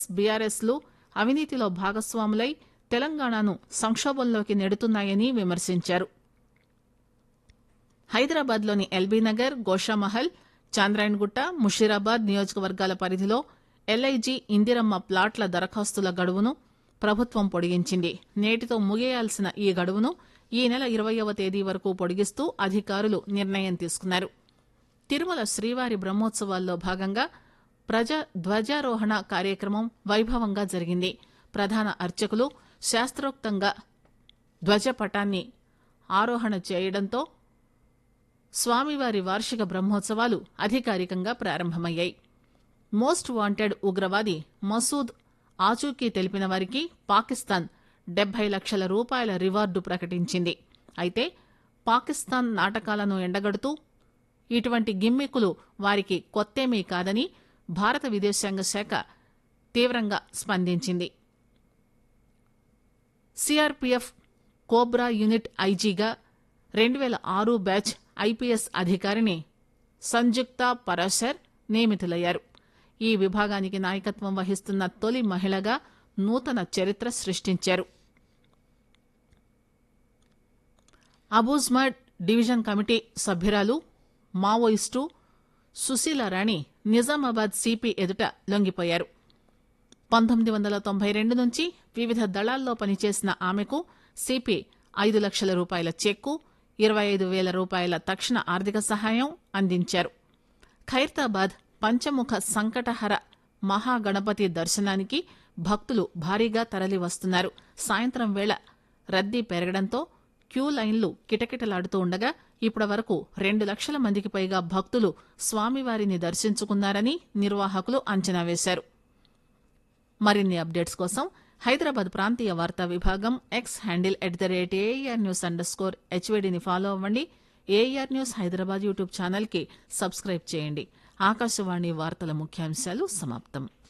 BRS లు అవినీతిలో భాగస్వాములై తెలంగాణను సంక్షోభంలోకి నెడుతున్నాయని విమర్శించారు హైదరాబాద్ లోని ఎల్బీనగర్ గోషామహల్ చాంద్రాయణగుట్ట ముషీరాబాద్ నియోజకవర్గాల పరిధిలో ఎల్ఐజీ ఇందిరమ్మ ప్లాట్ల దరఖాస్తుల గడువును ప్రభుత్వం పొడిగించింది నేటితో ముగియాల్సిన ఈ గడువును ఈ నెల ఇరవయవ తేదీ వరకు పొడిగిస్తూ అధికారులు నిర్ణయం తీసుకున్నారు తిరుమల శ్రీవారి బ్రహ్మోత్సవాల్లో భాగంగా ప్రజా ధ్వజారోహణ కార్యక్రమం వైభవంగా జరిగింది ప్రధాన అర్చకులు శాస్త్రోక్తంగా ధ్వజపటాన్ని ఆరోహణ చేయడంతో స్వామివారి వార్షిక బ్రహ్మోత్సవాలు అధికారికంగా ప్రారంభమయ్యాయి మోస్ట్ వాంటెడ్ ఉగ్రవాది మసూద్ ఆచూకీ తెలిపిన వారికి పాకిస్తాన్ డెబ్బై లక్షల రూపాయల రివార్డు ప్రకటించింది అయితే పాకిస్తాన్ నాటకాలను ఎండగడుతూ ఇటువంటి గిమ్మికులు వారికి కొత్తేమీ కాదని భారత విదేశాంగ శాఖ తీవ్రంగా స్పందించింది సిఆర్పీఎఫ్ కోబ్రా యూనిట్ ఐజీగా రెండు వేల ఆరు బ్యాచ్ ఐపీఎస్ అధికారిని సంజుక్త పరాశర్ నియమితులయ్యారు ఈ విభాగానికి నాయకత్వం వహిస్తున్న తొలి మహిళగా నూతన చరిత్ర సృష్టించారు అబూజ్మడ్ డివిజన్ కమిటీ సభ్యురాలు మావోయిస్టు సుశీల రాణి నిజామాబాద్ సిపి ఎదుట లొంగిపోయారు పంతొమ్మిది వందల తొంభై రెండు నుంచి వివిధ దళాల్లో పనిచేసిన ఆమెకు సిపి ఐదు లక్షల రూపాయల చెక్కు ఇరవై ఐదు వేల రూపాయల తక్షణ ఆర్థిక సహాయం అందించారు ఖైరతాబాద్ పంచముఖ సంకటహర మహాగణపతి దర్శనానికి భక్తులు భారీగా తరలి వస్తున్నారు సాయంత్రం వేళ రద్దీ పెరగడంతో క్యూ లైన్లు కిటకిటలాడుతూ ఉండగా ఇప్పటి వరకు రెండు లక్షల మందికి పైగా భక్తులు స్వామివారిని దర్శించుకున్నారని నిర్వాహకులు అంచనా వేశారు మరిన్ని అప్డేట్స్ కోసం హైదరాబాద్ ప్రాంతీయ వార్తా విభాగం X handle at the rate AIR news underscore హెచ్వేడిని ఫాలో అవ్వండి AIR news Hyderabad YouTube channel కి సబ్స్క్రైబ్ చేయండి ఆకాశవాణి వార్తల ముఖ్యాంశాలు సమాప్తం